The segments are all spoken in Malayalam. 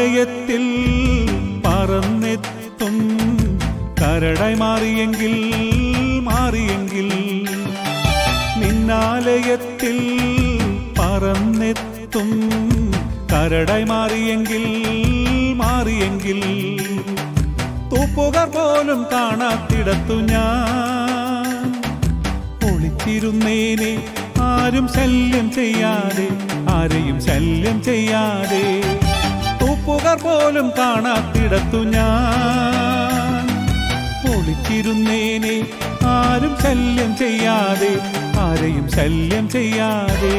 നിന്നാലയത്തിൽ പറന്നെത്തും കരടായി മാറിയെങ്കിൽ മാറിയെങ്കിൽ നിന്നാലയത്തിൽ പറന്നെത്തും കരടായി മാറിയെങ്കിൽ മാറിയെങ്കിൽ തൂപ്പുകാർ പോലും കാണാത്തിടത്തു ഞാൻ ഒളിച്ചിരുന്നേനെ ആരും ശല്യം ചെയ്യാതെ ആരെയും ശല്യം ചെയ്യാതെ തൂപ്പുകാർ പോലും കാണാത്തിടത്തു ഞാൻ ഒളിച്ചിരുന്നേനെ ആരും ശല്യം ചെയ്യാതെ ആരെയും ശല്യം ചെയ്യാതെ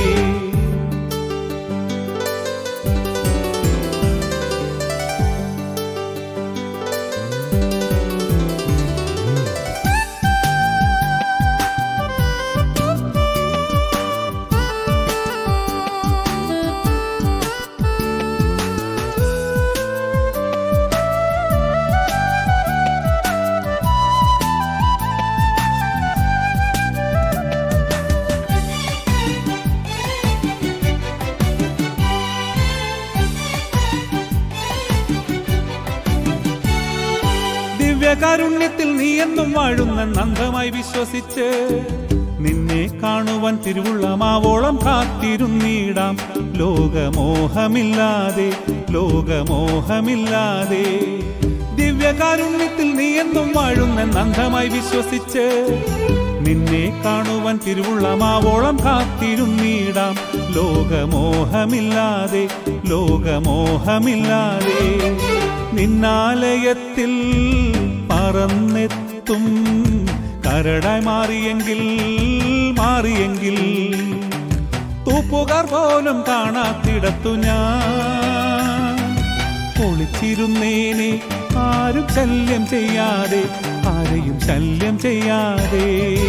ദിവ്യകാരുണ്യത്തിൽ നീ എന്നും വാഴുന്ന നന്ദമായി വിശ്വസിച്ച് നിന്നെ കാണുവാൻ തിരുവുള്ളമാവോളം കാത്തിരുന്നീടാം ലോകമോഹമില്ലാതെ ലോകമോഹമില്ലാതെ ദിവ്യകാരുണ്യത്തിൽ നീ എന്നും വാഴുന്ന നന്ദമായി വിശ്വസിച്ച് നിന്നെ കാണുവാൻ തിരുവുള്ളമാവോളം കാത്തിരുന്നീടാം ലോകമോഹമില്ലാതെ ലോകമോഹമില്ലാതെ നിന്നാലയത്തിൽ പറന്നെത്തും കരടായി മാറിയെങ്കിൽ മാറിയെങ്കിൽ തൂപ്പുകാർ പോലും കാണാത്തിടത്തു ഞാൻ ഒളിച്ചിരുന്നേനെ ആരും ശല്യം ചെയ്യാതെ ആരെയും ശല്യം ചെയ്യാതെ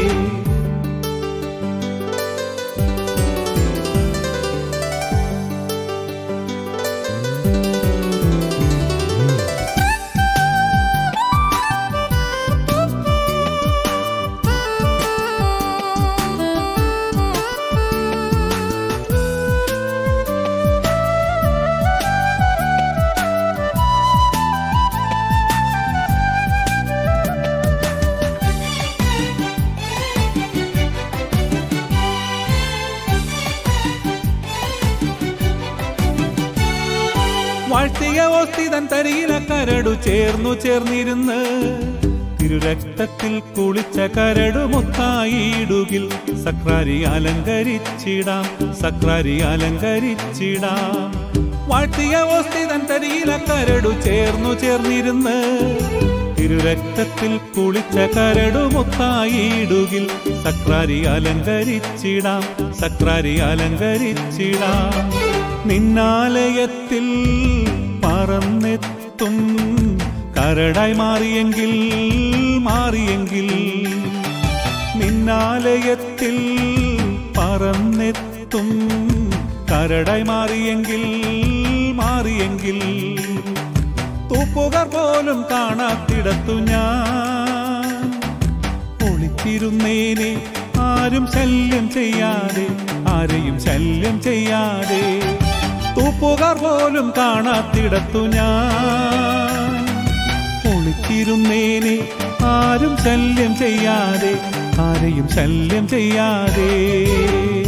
വാഴ്ത്തിയ ഓസ്തിതൻ തരിയില കരടു ചേർന്നു ചേർന്നിരുന്ന് തിരുരക്തത്തിൽ കുളിച്ച കരടു മുത്തായിടുകിൽ സക്രാരി അലങ്കരിച്ചിടാം സക്രാരി അലങ്കരിച്ചിടാം വാഴ്ത്തിയ ഓസ്തിതൻ തരിയില കരടു ചേർന്നു ചേർന്നിരുന്ന് തിരുരക്തത്തിൽ കുളിച്ച കരടു മുത്തായിടുകിൽ സക്രാരി അലങ്കരിച്ചിടാം സക്രാരി അലങ്കരിച്ചിടാം നിന്നാലയത്തിൽ പറന്നെത്തും കരടായി മാറിയെങ്കിൽ മാറിയെങ്കിൽ നിന്നാലയത്തിൽ പറന്നെത്തും കരടായി മാറിയെങ്കിൽ മാറിയെങ്കിൽ തൂപ്പുകാർ പോലും കാണാത്തിടത്തു ഞാൻ ഒളിച്ചിരുന്നേനെ ആരും ശല്യം ചെയ്യാതെ ആരെയും ശല്യം ചെയ്യാതെ തൂപ്പുകാർ പോലും കാണാത്തിടത്തു ഞാൻ ഒളിച്ചിരുന്നേനെ ആരും ശല്യം ചെയ്യാതെ ആരെയും ശല്യം ചെയ്യാതെ